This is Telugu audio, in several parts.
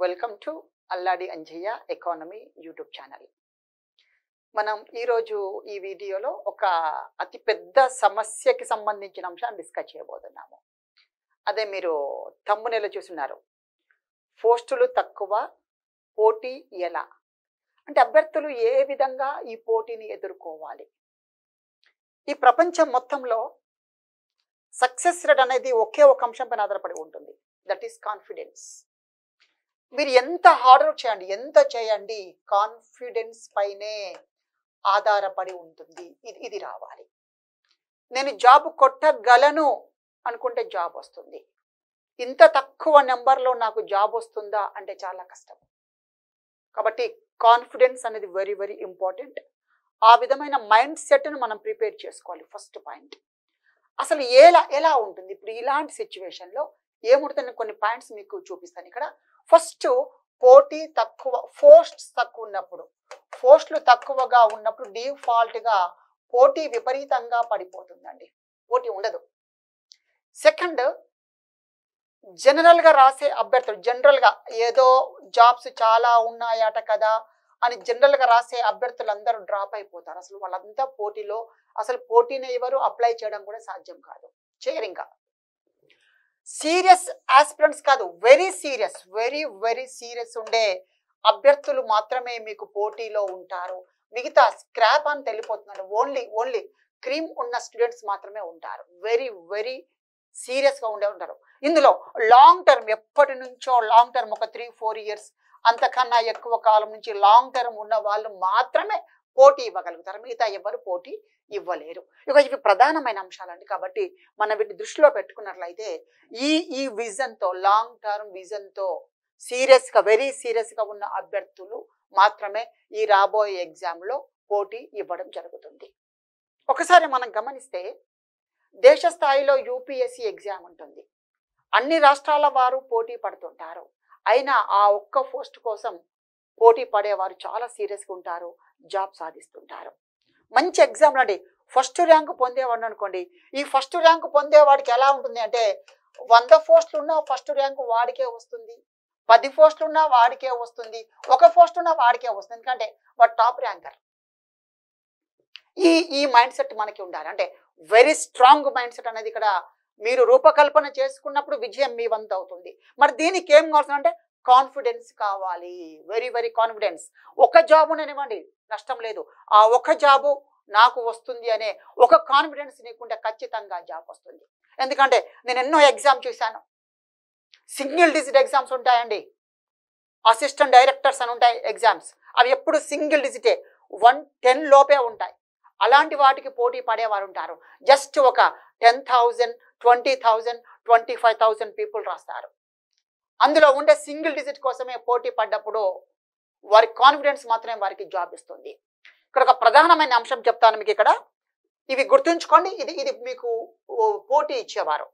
welcome to Alladi Anjaiah economy YouTube channel మనం ఈరోజు ఈ వీడియోలో ఒక అతి పెద్ద సమస్యకి సంబంధించిన అంశాన్ని డిస్కస్ చేయబోతున్నాము అదే మీరు తమ్మునేలో చూస్తున్నారు పోస్టులు తక్కువ పోటీ ఎలా అంటే అభ్యర్థులు ఏ విధంగా ఈ పోటీని ఎదుర్కోవాలి ఈ ప్రపంచం మొత్తంలో సక్సెస్ రేట్ అనేది ఒకే ఒక అంశం పైన ఆధారపడి ఉంటుంది దట్ ఈస్ కాన్ఫిడెన్స్ మీరు ఎంత హార్డ్ వర్క్ చేయండి ఎంత చేయండి కాన్ఫిడెన్స్ పైనే ఆధారపడి ఉంటుంది ఇది ఇది రావాలి నేను జాబ్ కొట్టగలను అనుకుంటే జాబ్ వస్తుంది ఇంత తక్కువ నెంబర్లో నాకు జాబ్ వస్తుందా అంటే చాలా కష్టం కాబట్టి కాన్ఫిడెన్స్ అనేది వెరీ వెరీ ఇంపార్టెంట్ ఆ విధమైన మైండ్ సెట్ను మనం ప్రిపేర్ చేసుకోవాలి ఫస్ట్ పాయింట్ అసలు ఎలా ఎలా ఉంటుంది ఇప్పుడు ఇలాంటి సిచ్యువేషన్లో ఏముంటుంది కొన్ని పాయింట్స్ మీకు చూపిస్తాను ఇక్కడ ఫస్ట్ పోటీ తక్కువ పోస్ట్స్ తక్కువ ఉన్నప్పుడు పోస్టులు తక్కువగా ఉన్నప్పుడు డిఫాల్ట్గా పోటీ విపరీతంగా పడిపోతుందండి పోటీ ఉండదు సెకండ్ జనరల్గా రాసే అభ్యర్థులు జనరల్గా ఏదో జాబ్స్ చాలా ఉన్నాయట కదా అని జనరల్గా రాసే అభ్యర్థులు అందరూ డ్రాప్ అయిపోతారు అసలు వాళ్ళంతా పోటీలో అసలు పోటీని ఎవరు అప్లై చేయడం కూడా సాధ్యం కాదు చేయరు ఇంకా సీరియస్ ఆస్పిరెంట్స్ కాదు very serious very very serious ఉండే అభ్యర్థులు మాత్రమే మీకు పోటీలో ఉంటారు మిగతా స్క్రాప్ అని తెలిపోతున్నాడు ఓన్లీ ఓన్లీ క్రీమ్ ఉన్న స్టూడెంట్స్ మాత్రమే ఉంటారు వెరీ వెరీ సీరియస్గా ఉండే ఉంటారు ఇందులో లాంగ్ టర్మ్ ఎప్పటి నుంచో లాంగ్ టర్మ్ ఒక త్రీ ఫోర్ ఇయర్స్ అంతకన్నా ఎక్కువ కాలం నుంచి లాంగ్ టర్మ్ ఉన్న వాళ్ళు మాత్రమే పోటీ ఇవ్వగలుగుతారు మిగతా ఎవరు పోటీ ఇవ్వలేరు ఇక ఇవి ప్రధానమైన అంశాలండి కాబట్టి మనం వీటిని దృష్టిలో పెట్టుకున్నట్లయితే ఈ ఈ విజన్తో లాంగ్ టర్మ్ విజన్తో సీరియస్గా వెరీ సీరియస్గా ఉన్న అభ్యర్థులు మాత్రమే ఈ రాబోయే ఎగ్జామ్లో పోటీ ఇవ్వడం జరుగుతుంది ఒకసారి మనం గమనిస్తే దేశ స్థాయిలో యూపీఎస్సీ ఎగ్జామ్ ఉంటుంది అన్ని రాష్ట్రాల వారు పోటీ పడుతుంటారు అయినా ఆ ఒక్క పోస్ట్ కోసం పోటీ పడేవారు చాలా సీరియస్గా ఉంటారు జాబ్ సాధిస్తుంటారు మంచి ఎగ్జామ్ అండి ఫస్ట్ ర్యాంక్ పొందేవాడు అనుకోండి ఈ ఫస్ట్ ర్యాంక్ పొందేవాడికి ఎలా ఉంటుంది అంటే వంద పోస్టులు ఉన్న ఫస్ట్ ర్యాంక్ వాడికే వస్తుంది పది పోస్టులు ఉన్నా వాడికే వస్తుంది ఒక పోస్ట్ ఉన్నా వాడికే వస్తుంది ఎందుకంటే వాడు టాప్ ర్యాంకర్ ఈ ఈ మైండ్ సెట్ మనకి ఉండాలి అంటే వెరీ స్ట్రాంగ్ మైండ్ సెట్ అనేది ఇక్కడ మీరు రూపకల్పన చేసుకున్నప్పుడు విజయం మీ వంతు అవుతుంది మరి దీనికి ఏం కావాల్సిన అంటే కాన్ఫిడెన్స్ కావాలి వెరీ వెరీ కాన్ఫిడెన్స్ ఒక జాబు నేనివ్వండి నష్టం లేదు ఆ ఒక జాబు నాకు వస్తుంది అనే ఒక కాన్ఫిడెన్స్ నీకుంటే ఖచ్చితంగా జాబ్ వస్తుంది ఎందుకంటే నేను ఎన్నో ఎగ్జామ్ చూశాను సింగిల్ డిజిట్ ఎగ్జామ్స్ ఉంటాయండి అసిస్టెంట్ డైరెక్టర్స్ అని ఉంటాయి ఎగ్జామ్స్ అవి ఎప్పుడు సింగిల్ డిజిటే వన్ టెన్ లోపే ఉంటాయి అలాంటి వాటికి పోటీ పడేవారు ఉంటారు జస్ట్ ఒక ten thousand twenty thousand twenty five thousand people రాస్తారు అందులో ఉండే సింగిల్ డిజిట్ కోసమే పోటీ పడ్డప్పుడు వారి కాన్ఫిడెన్స్ మాత్రమే వారికి జాబ్ ఇస్తుంది ఇక్కడ ఒక ప్రధానమైన అంశం చెప్తాను మీకు ఇక్కడ ఇవి గుర్తుంచుకోండి ఇది ఇది మీకు ఓ పోటీ ఇచ్చేవారు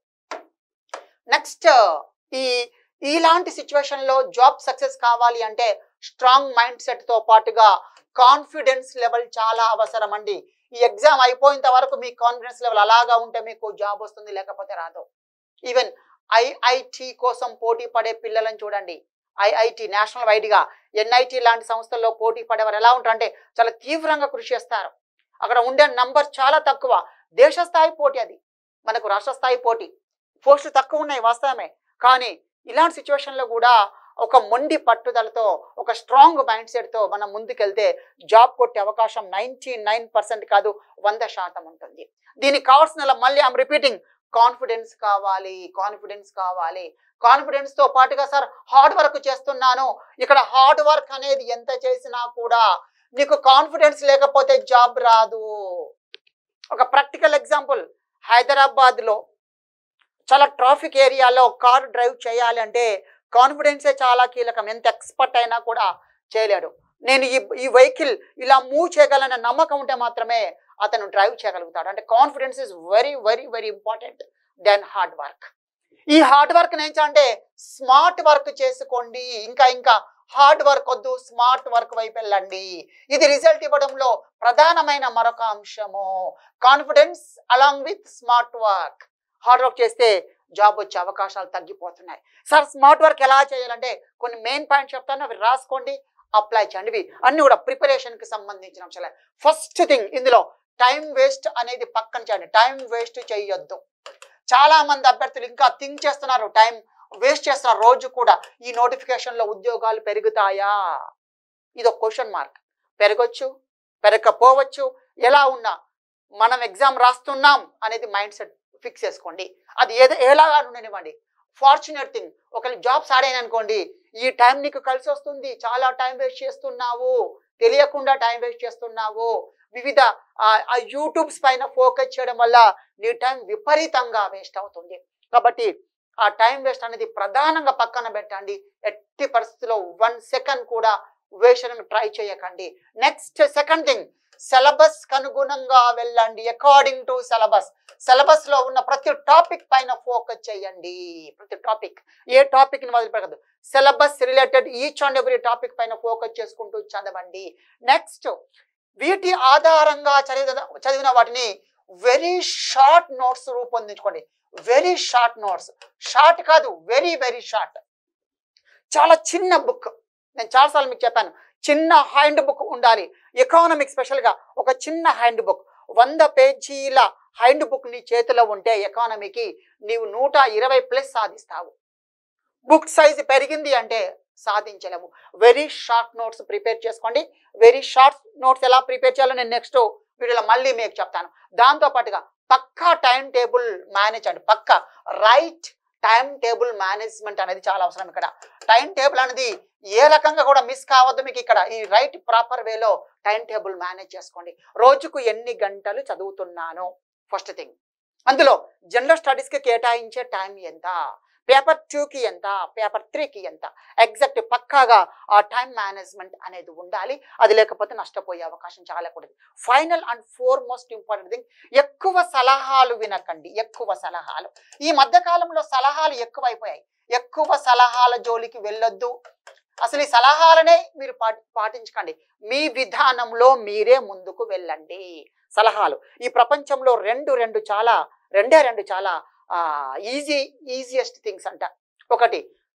నెక్స్ట్ ఈ ఇలాంటి సిచ్యువేషన్లో జాబ్ సక్సెస్ కావాలి అంటే స్ట్రాంగ్ మైండ్ సెట్తో పాటుగా కాన్ఫిడెన్స్ లెవెల్ చాలా అవసరం అండి ఈ ఎగ్జామ్ అయిపోయేంత వరకు మీ కాన్ఫిడెన్స్ లెవెల్ అలాగా ఉంటే మీకు జాబ్ వస్తుంది లేకపోతే రాదు ఈవెన్ ఐఐటి కోసం పోటీ పడే పిల్లలను చూడండి ఐఐటి నేషనల్ వైడ్గా ఎన్ఐటి లాంటి సంస్థల్లో పోటీ పడేవారు ఎలా ఉంటారంటే చాలా తీవ్రంగా కృషి చేస్తారు అక్కడ ఉండే నంబర్ చాలా తక్కువ దేశ స్థాయి పోటీ అది మనకు రాష్ట్ర స్థాయి పోటీ పోస్టులు తక్కువ ఉన్నాయి వాస్తవమే కానీ ఇలాంటి సిచ్యువేషన్లో కూడా ఒక మొండి పట్టుదలతో ఒక స్ట్రాంగ్ మైండ్ సెట్తో మనం ముందుకెళ్తే జాబ్ కొట్టే అవకాశం నైంటీ నైన్ పర్సెంట్ కాదు వంద శాతం ఉంటుంది దీనికి కావాల్సిన మళ్ళీ ఐమ్ రిపీటింగ్ కాన్ఫిడెన్స్ కావాలి కాన్ఫిడెన్స్ కావాలి కాన్ఫిడెన్స్ తో పాటుగా సార్ హార్డ్ వర్క్ చేస్తున్నాను ఇక్కడ హార్డ్ వర్క్ అనేది ఎంత చేసినా కూడా నీకు కాన్ఫిడెన్స్ లేకపోతే జాబ్ రాదు ఒక ప్రాక్టికల్ ఎగ్జాంపుల్ హైదరాబాద్లో చాలా ట్రాఫిక్ ఏరియాలో కార్ డ్రైవ్ చేయాలి అంటే కాన్ఫిడెన్సే చాలా కీలకం ఎంత ఎక్స్పర్ట్ అయినా కూడా చేయలేడు నేను ఈ ఈ వెహికల్ ఇలా మూవ్ చేయగలన నమ్మకం ఉంటే మాత్రమే అతను డ్రైవ్ చేయగలుగుతాడు అంటే confidence is very very very important then hard work ఈ హార్డ్ వర్క్ అంటే స్మార్ట్ వర్క్ చేసుకోండి ఇంకా ఇంకా హార్డ్ వర్క్ వద్దు స్మార్ట్ వర్క్ వైపు వెళ్ళండి ఇది రిజల్ట్ ఇవ్వడంలో ప్రధానమైన మరొక అంశము confidence along with smart work hard work చేస్తే జాబ్ వచ్చే అవకాశాలు తగ్గిపోతున్నాయి సార్ స్మార్ట్ వర్క్ ఎలా చేయాలంటే కొన్ని మెయిన్ పాయింట్స్ చెప్తాను అవి రాసుకోండి అప్లై చేయండి ఇవి అన్ని కూడా ప్రిపరేషన్కి సంబంధించిన అంశాలే ఫస్ట్ థింగ్ ఇందులో టైం వేస్ట్ అనేది పక్కన చేయండి టైం వేస్ట్ చేయొద్దు చాలా మంది అభ్యర్థులు ఇంకా థింక్ చేస్తున్నారు టైం వేస్ట్ చేస్తున్నారు రోజు కూడా ఈ నోటిఫికేషన్లో ఉద్యోగాలు పెరుగుతాయా ఇది ఒక క్వశ్చన్ మార్క్ పెరగచ్చు పెరగకపోవచ్చు ఎలా ఉన్నా మనం ఎగ్జామ్ రాస్తున్నాం అనేది మైండ్ సెట్ ఫిక్స్ చేసుకోండి అది ఏదో ఎలాగా ఉండనివ్వండి ఫార్చునేట్ థింగ్ ఒకవేళ జాబ్స్ ఆడాను అనుకోండి ఈ టైం నీకు కలిసి వస్తుంది చాలా టైం వేస్ట్ చేస్తున్నావు తెలియకుండా టైం వేస్ట్ చేస్తున్నావు వివిధ ఆ యూట్యూబ్స్ పైన ఫోకస్ చేయడం వల్ల నీ టైం విపరీతంగా వేస్ట్ అవుతుంది కాబట్టి ఆ టైం వేస్ట్ అనేది ప్రధానంగా పక్కన పెట్టండి ఎట్టి పరిస్థితుల్లో వన్ సెకండ్ కూడా వేస్ట్ అని ట్రై చేయకండి నెక్స్ట్ సెకండ్ థింగ్ సిలబస్ అనుగుణంగా వెళ్ళండి అకార్డింగ్ టు సిలబస్ సిలబస్ లో ఉన్న ప్రతి టాపిక్ పైన ఫోకస్ చేయండి ప్రతి టాపిక్ ఏ టాపిక్ ని వదిలిపెట్టదు syllabus related each and every topic పైన ఫోకస్ చేసుకుంటూ చదవండి నెక్స్ట్ వీటి ఆధారంగా చదివిన చదివిన వాటిని వెరీ షార్ట్ నోట్స్ రూపొందించుకోండి వెరీ షార్ట్ నోట్స్ షార్ట్ కాదు వెరీ వెరీ షార్ట్ చాలా చిన్న బుక్ నేను చాలాసార్లు మీకు చెప్పాను చిన్న హ్యాండ్ బుక్ ఉండాలి ఎకానమిక్ స్పెషల్గా ఒక చిన్న హ్యాండ్ బుక్ వంద పేజీల హ్యాండ్ బుక్ నీ చేతిలో ఉంటే ఎకానమీకి నీవు నూట ఇరవై ప్లస్ సాధిస్తావు బుక్ సైజ్ పెరిగింది అంటే సాధించలేము వెరీ షార్ట్ నోట్స్ ప్రిపేర్ చేసుకోండి వెరీ షార్ట్ నోట్స్ ఎలా ప్రిపేర్ చేయాలో నేను నెక్స్ట్ వీడియోలో మళ్ళీ మీకు చెప్తాను దాంతో పాటుగా పక్కా టైం టేబుల్ మేనేజ్ అండి పక్కా రైట్ టైం టేబుల్ మేనేజ్మెంట్ అనేది చాలా అవసరం ఇక్కడ టైం టేబుల్ అనేది ఏ రకంగా కూడా మిస్ కావద్దు మీకు ఇక్కడ ఈ రైట్ ప్రాపర్ వేలో టైం టేబుల్ మేనేజ్ చేసుకోండి రోజుకు ఎన్ని గంటలు చదువుతున్నాను ఫస్ట్ థింగ్ అందులో జనరల్ స్టడీస్కి కేటాయించే టైం ఎంత పేపర్ టూకి ఎంత పేపర్ త్రీకి ఎంత ఎగ్జాక్ట్ పక్కాగా ఆ టైం మేనేజ్మెంట్ అనేది ఉండాలి అది లేకపోతే నష్టపోయే అవకాశం చాలా కూడా final and foremost important thing ఎక్కువ సలహాలు వినకండి ఎక్కువ సలహాలు ఈ మధ్య కాలంలో సలహాలు ఎక్కువైపోయాయి ఎక్కువ సలహాల జోలికి వెళ్ళొద్దు అసలు ఈ సలహాలనే మీరు పాటి పాటించకండి మీ విధానంలో మీరే ముందుకు వెళ్ళండి సలహాలు ఈ ప్రపంచంలో రెండు రెండు చాలా రెండే రెండు చాలా ఈజీ ఈజియెస్ట్ థింగ్స్ అంట ఒకటి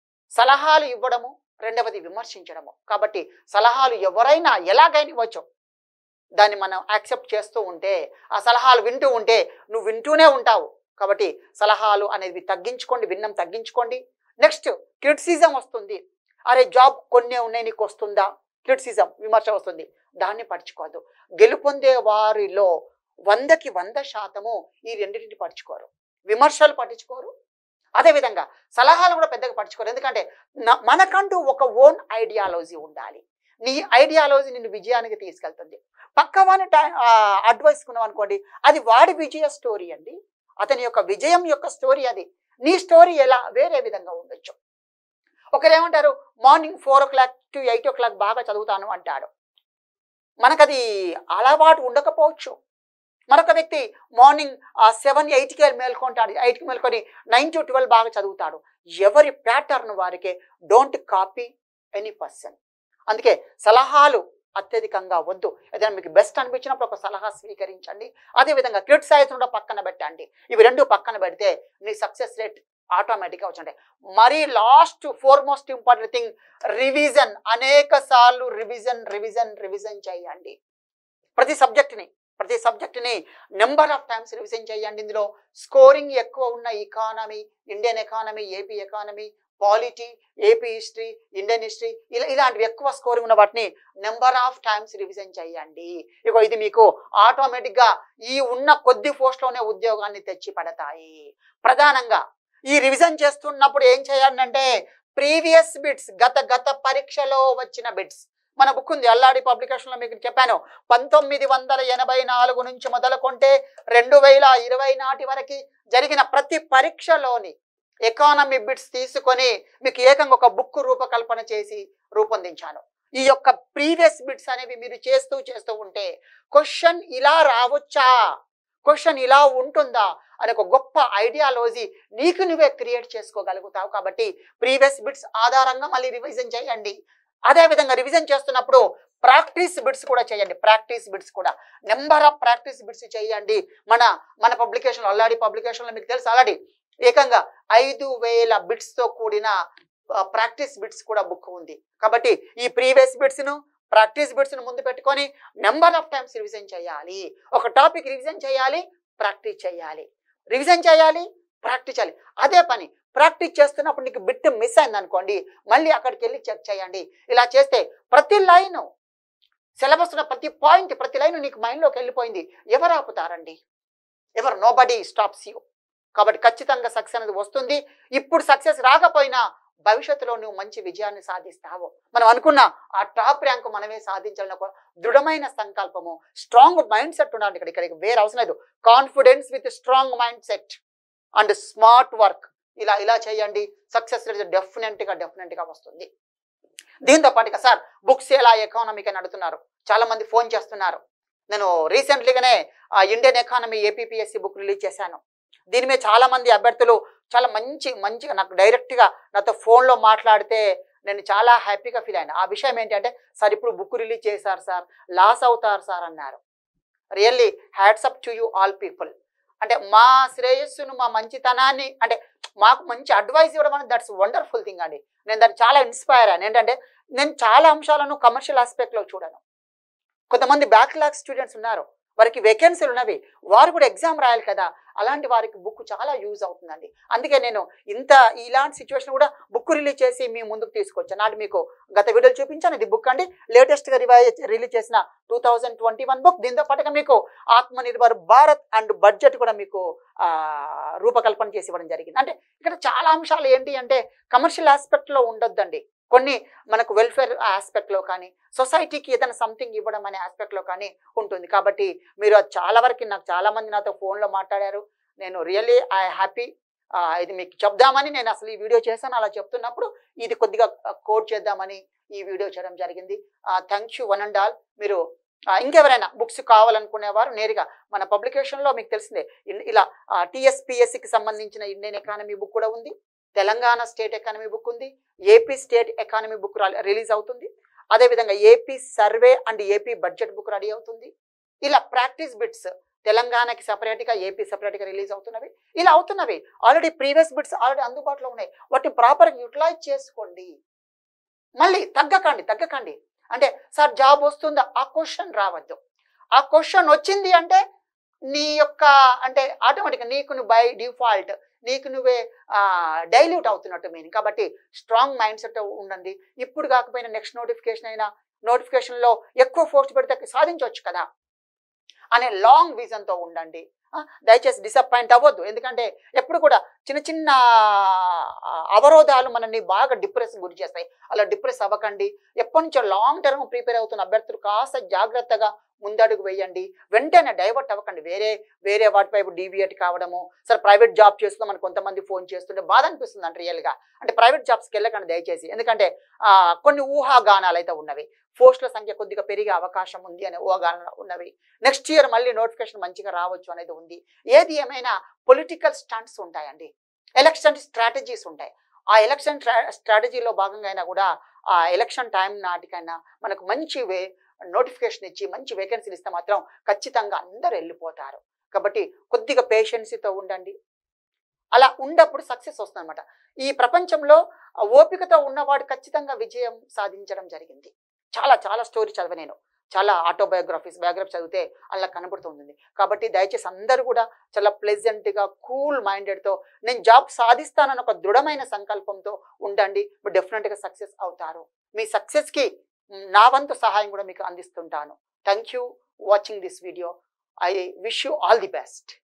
సలహాలు ఇవ్వడము రెండవది విమర్శించడము కాబట్టి సలహాలు ఎవరైనా ఎలాగైనా ఇవ్వచ్చు దాన్ని మనం యాక్సెప్ట్ చేస్తూ ఉంటే ఆ సలహాలు వింటూ ఉంటే నువ్వు వింటూనే ఉంటావు కాబట్టి సలహాలు అనేది తగ్గించుకోండి విన్నం తగ్గించుకోండి నెక్స్ట్ క్రిటిసిజం వస్తుంది అరే జాబ్ కొన్ని ఉన్నాయి నీకు వస్తుందా క్రిటిసిజం విమర్శ వస్తుంది దాన్ని పడుచుకోవద్దు గెలుపొందే వారిలో వందకి వంద శాతము ఈ రెండింటిని పడుచుకోరు విమర్శలు పట్టించుకోరు అదేవిధంగా సలహాలు కూడా పెద్దగా పట్టించుకోరు ఎందుకంటే న- మనకంటూ ఒక ఓన్ ఐడియాలజీ ఉండాలి నీ ఐడియాలజీ నిన్ను విజయానికి తీసుకెళ్తుంది పక్కవాని అడ్వైస్ కున్నాం అనుకోండి అది వాడి విజయ స్టోరీ అండి అతని యొక్క విజయం యొక్క స్టోరీ అది నీ స్టోరీ ఎలా వేరే విధంగా ఉండొచ్చు ఒకరు ఏమంటారు morning four o'clock to eight o'clock బాగా చదువుతాను అంటాడు మనకది అలవాటు ఉండకపోవచ్చు మరొక వ్యక్తి మార్నింగ్ సెవెన్ ఎయిట్కి మేల్కొంటాడు ఎయిట్కి మేల్కొని నైన్ టు ట్వెల్వ్ బాగా చదువుతాడు ఎవరి ప్యాటర్న్ వారికే డోంట్ కాపీ ఎనీ పర్సన్ అందుకే సలహాలు అత్యధికంగా వద్దు ఏదైనా మీకు బెస్ట్ అనిపించినప్పుడు ఒక సలహా స్వీకరించండి అదేవిధంగా క్రిటిసైజ్ కూడా పక్కన పెట్టండి ఇవి రెండు పక్కన పెడితే నీ సక్సెస్ రేట్ ఆటోమేటిక్గా వచ్చండి మరి last foremost important thing revision అనేక సార్లు రివిజన్ రివిజన్ రివిజన్ చేయండి ప్రతి సబ్జెక్ట్ని ప్రతి సబ్జెక్ట్ని నెంబర్ ఆఫ్ టైమ్స్ రివిజన్ చేయండి ఇందులో స్కోరింగ్ ఎక్కువ ఉన్న economy Indian economy AP economy polity AP history Indian history ఇలా ఇలాంటివి ఎక్కువ స్కోరింగ్ ఉన్న వాటిని నెంబర్ ఆఫ్ టైమ్స్ రివిజన్ చేయండి ఇగో ఇది మీకు ఆటోమేటిక్గా ఈ ఉన్న కొద్ది పోస్ట్లోనే ఉద్యోగాన్ని తెచ్చి పడతాయి ప్రధానంగా ఈ రివిజన్ చేస్తున్నప్పుడు ఏం చేయాలంటే ప్రీవియస్ బిట్స్ గత గత పరీక్షలో వచ్చిన బిట్స్ మన బుక్ ఉంది అల్లాడి పబ్లికేషన్లో మీకు చెప్పాను పంతొమ్మిది వందల ఎనభై నాలుగు నుంచి మొదలుకొంటే రెండు వేల ఇరవై నాటి వరకు జరిగిన ప్రతి పరీక్షలోని ఎకానమీ బిట్స్ తీసుకొని మీకు ఏకంగా ఒక బుక్ రూపకల్పన చేసి రూపొందించాను ఈ యొక్క ప్రీవియస్ బిట్స్ అనేవి మీరు చేస్తూ చేస్తూ ఉంటే క్వశ్చన్ ఇలా రావచ్చా క్వశ్చన్ ఇలా ఉంటుందా అనే ఒక గొప్ప ఐడియాలజీ నీకు నువ్వే క్రియేట్ చేసుకోగలుగుతావు కాబట్టి ప్రీవియస్ బిట్స్ ఆధారంగా మళ్ళీ రివిజన్ చేయండి అదే విధంగా రివిజన్ చేస్తున్నప్పుడు ప్రాక్టీస్ బిట్స్ కూడా చేయండి ప్రాక్టీస్ బిట్స్ కూడా నెంబర్ ఆఫ్ ప్రాక్టీస్ బిట్స్ చేయండి మన మన పబ్లికేషన్ ఆల్రెడీ పబ్లికేషన్లో మీకు తెలుసు ఆల్రెడీ ఏకంగా ఐదు వేల బిట్స్ తో కూడిన ప్రాక్టీస్ బిట్స్ కూడా బుక్ ఉంది కాబట్టి ఈ ప్రీవియస్ బిట్స్ ను ప్రాక్టీస్ బిట్స్ ను ముందు పెట్టుకొని నెంబర్ ఆఫ్ టైమ్స్ రివిజన్ చేయాలి ఒక టాపిక్ రివిజన్ చేయాలి ప్రాక్టీస్ చేయాలి రివిజన్ చేయాలి ప్రాక్టీస్ చేయాలి అదే పని ప్రాక్టీస్ చేస్తున్నప్పుడు నీకు బిట్ మిస్ అయింది అనుకోండి మళ్ళీ అక్కడికి వెళ్ళి చెక్ చేయండి ఇలా చేస్తే ప్రతి లైన్ సిలబస్ ఉన్న ప్రతి పాయింట్ ప్రతి లైన్ నీకు మైండ్లోకి వెళ్ళిపోయింది ఎవరు ఆపుతారండి ఎవరు నో బడీ స్టాప్స్ యూ కాబట్టి ఖచ్చితంగా సక్సెస్ అనేది వస్తుంది ఇప్పుడు సక్సెస్ రాకపోయినా భవిష్యత్తులో నువ్వు మంచి విజయాన్ని సాధిస్తావు మనం అనుకున్న ఆ టాప్ ర్యాంక్ మనమే సాధించాలని ఒక దృఢమైన సంకల్పము స్ట్రాంగ్ మైండ్ సెట్ ఉండాలి ఇక్కడ ఇక్కడ వేరే అవసరం లేదు confidence with strong mind set and smart work ఇలా ఇలా చేయండి సక్సెస్ రేట్ డెఫినెట్ గా డెఫినెట్ గా వస్తుంది దీంతో పాటుగా సార్ బుక్స్ ఎలా ఎకానమీకి అని అడుగుతున్నారు చాలా మంది ఫోన్ చేస్తున్నారు నేను రీసెంట్లీగానే Indian economy APPSC book release చేశాను దీని మీద చాలా మంది అభ్యర్థులు చాలా మంచి మంచిగా నాకు డైరెక్ట్గా నాతో ఫోన్లో మాట్లాడితే నేను చాలా హ్యాపీగా ఫీల్ అయ్యాను ఆ విషయం ఏంటంటే సార్ ఇప్పుడు బుక్ రిలీజ్ చేశారు సార్ లాస్ అవుతారు సార్ అన్నారు really hats off to you all people అంటే మా శ్రేయస్సును మా మంచితనాన్ని అంటే మాకు మంచి అడ్వైస్ ఇవ్వడం అనేది దట్స్ వండర్ఫుల్ థింగ్ అండి నేను దాన్ని చాలా ఇన్స్పైర్ అయ్యాను ఏంటంటే నేను చాలా అంశాలను కమర్షియల్ ఆస్పెక్ట్లో చూడను కొంతమంది బ్యాక్లాగ్ స్టూడెంట్స్ ఉన్నారు వారికి వేకెన్సీలు ఉన్నవి వారు కూడా ఎగ్జామ్ రాయాలి కదా అలాంటి వారికి బుక్ చాలా యూజ్ అవుతుందండి అందుకే నేను ఇంత ఇలాంటి సిచ్యువేషన్ కూడా బుక్ రిలీజ్ చేసి మీ ముందుకు తీసుకొచ్చాను నాటి మీకు గత వీడియోలు చూపించాను ఇది బుక్ అండి లేటెస్ట్గా రివైజ్ రిలీజ్ చేసిన two thousand twenty one book దీంతో పాటుగా మీకు ఆత్మనిర్భర్ భారత్ అండ్ బడ్జెట్ కూడా మీకు ఆ, రూపకల్పన చేసి ఇవ్వడం జరిగింది అంటే ఇక్కడ చాలా అంశాలు ఏంటి అంటే కమర్షియల్ ఆస్పెక్ట్లో ఉండొద్దండి కొన్ని మనకు వెల్ఫేర్ ఆస్పెక్ట్లో కానీ సొసైటీకి ఏదైనా సంథింగ్ ఇవ్వడం అనే ఆస్పెక్ట్లో కానీ ఉంటుంది కాబట్టి మీరు అది చాలా వరకు నాకు చాలా మంది నాతో ఫోన్లో మాట్లాడారు నేను రియల్లీ ఐ హ్యాపీ ఇది మీకు చెప్దామని నేను అసలు ఈ వీడియో చేశాను అలా చెప్తున్నప్పుడు ఇది కొద్దిగా కోడ్ చేద్దామని ఈ వీడియో చేయడం జరిగింది thank you one and all మీరు ఆ, ఇంకెవరైనా బుక్స్ కావాలనుకునేవారు నేరుగా మన పబ్లికేషన్లో మీకు తెలిసిందే ఇన్- ఇలా టీఎస్పిఎస్సికి సంబంధించిన ఇండియన్ ఎకానమీ బుక్ కూడా ఉంది తెలంగాణ స్టేట్ ఎకానమీ బుక్ ఉంది AP state economy book release అవుతుంది అదేవిధంగా AP survey and AP budget book ready అవుతుంది ఇలా ప్రాక్టీస్ బిట్స్ తెలంగాణకి సపరేట్గా ఏపీ సపరేట్గా రిలీజ్ అవుతున్నవి ఇలా అవుతున్నవి ఆల్రెడీ ప్రీవియస్ బిట్స్ ఆల్రెడీ అందుబాటులో ఉన్నాయి వాటిని ప్రాపర్గా యూటిలైజ్ చేసుకోండి మళ్ళీ తగ్గకండి తగ్గకండి అంటే సార్ జాబ్ వస్తుందా ఆ క్వశ్చన్ రావద్దు ఆ క్వశ్చన్ వచ్చింది అంటే నీ యొక్క అంటే ఆటోమేటిక్గా నీకు నువ్వు బై డిఫాల్ట్ నీకు నువ్వే డైల్యూట్ అవుతున్నట్టు మీనింగ్ కాబట్టి స్ట్రాంగ్ మైండ్ సెట్ ఉండండి ఇప్పుడు కాకపోయినా నెక్స్ట్ నోటిఫికేషన్ అయినా నోటిఫికేషన్లో ఎక్కువ ఫోర్స్ పెడితే సాధించవచ్చు కదా అనే లాంగ్ విజన్తో ఉండండి ఆ, దయచేసి డిసప్పాయింట్ అవ్వద్దు ఎందుకంటే ఎప్పుడు కూడా చిన్న చిన్న ఆ, అవరోధాలు మనల్ని బాగా డిప్రెస్ గురి చేస్తాయి అలా డిప్రెస్ అవ్వకండి ఎప్పటి నుంచో లాంగ్ టర్మ్ ప్రిపేర్ అవుతున్న అభ్యర్థులు కాస్త జాగ్రత్తగా ముందడుగు వేయండి వెంటనే డైవర్ట్ అవ్వకండి వేరే వేరే వాటిపైపు డీవియేట్ కావడము సరే ప్రైవేట్ జాబ్ చేస్తూ మనకు కొంతమంది ఫోన్ చేస్తుంటే బాధ అనిపిస్తుంది అంటే రియల్గా అంటే ప్రైవేట్ జాబ్స్కి వెళ్ళకండి దయచేసి ఎందుకంటే ఆ, కొన్ని ఊహాగానాలు అయితే ఉన్నవి పోస్టుల సంఖ్య కొద్దిగా పెరిగే అవకాశం ఉంది అనే ఊహాగానాలు ఉన్నవి నెక్స్ట్ ఇయర్ మళ్ళీ నోటిఫికేషన్ మంచిగా రావచ్చు అనేది ఉంది ఏది ఏమైనా పొలిటికల్ స్టంట్స్ ఉంటాయండి ఎలక్షన్ స్ట్రాటజీస్ ఉంటాయి ఆ ఎలక్షన్ స్ట్రాటజీలో భాగంగా అయినా కూడా ఆ ఎలక్షన్ టైం నాటికైనా మనకు మంచి వే నోటిఫికేషన్ ఇచ్చి మంచి వేకెన్సీలు ఇస్తే మాత్రం ఖచ్చితంగా అందరూ వెళ్ళిపోతారు కాబట్టి కొద్దిగా పేషెన్సీతో ఉండండి అలా ఉన్నప్పుడు సక్సెస్ వస్తుందన్నమాట ఈ ప్రపంచంలో ఆ ఓపికతో ఉన్నవాడు ఖచ్చితంగా విజయం సాధించడం జరిగింది చాలా చాలా స్టోరీ చదివ నేను చాలా ఆటోబయోగ్రఫీస్ బయోగ్రఫీ చదివితే అలా కనబడుతుంది కాబట్టి దయచేసి అందరూ కూడా చాలా ప్లెజెంట్గా కూల్ మైండెడ్తో నేను జాబ్ సాధిస్తానన్న ఒక దృఢమైన సంకల్పంతో ఉండండి మీరు డెఫినెట్గా సక్సెస్ అవుతారు మీ సక్సెస్కి నా వంతు సహాయం కూడా మీకు అందిస్తుంటాను thank you watching this video I wish you all the best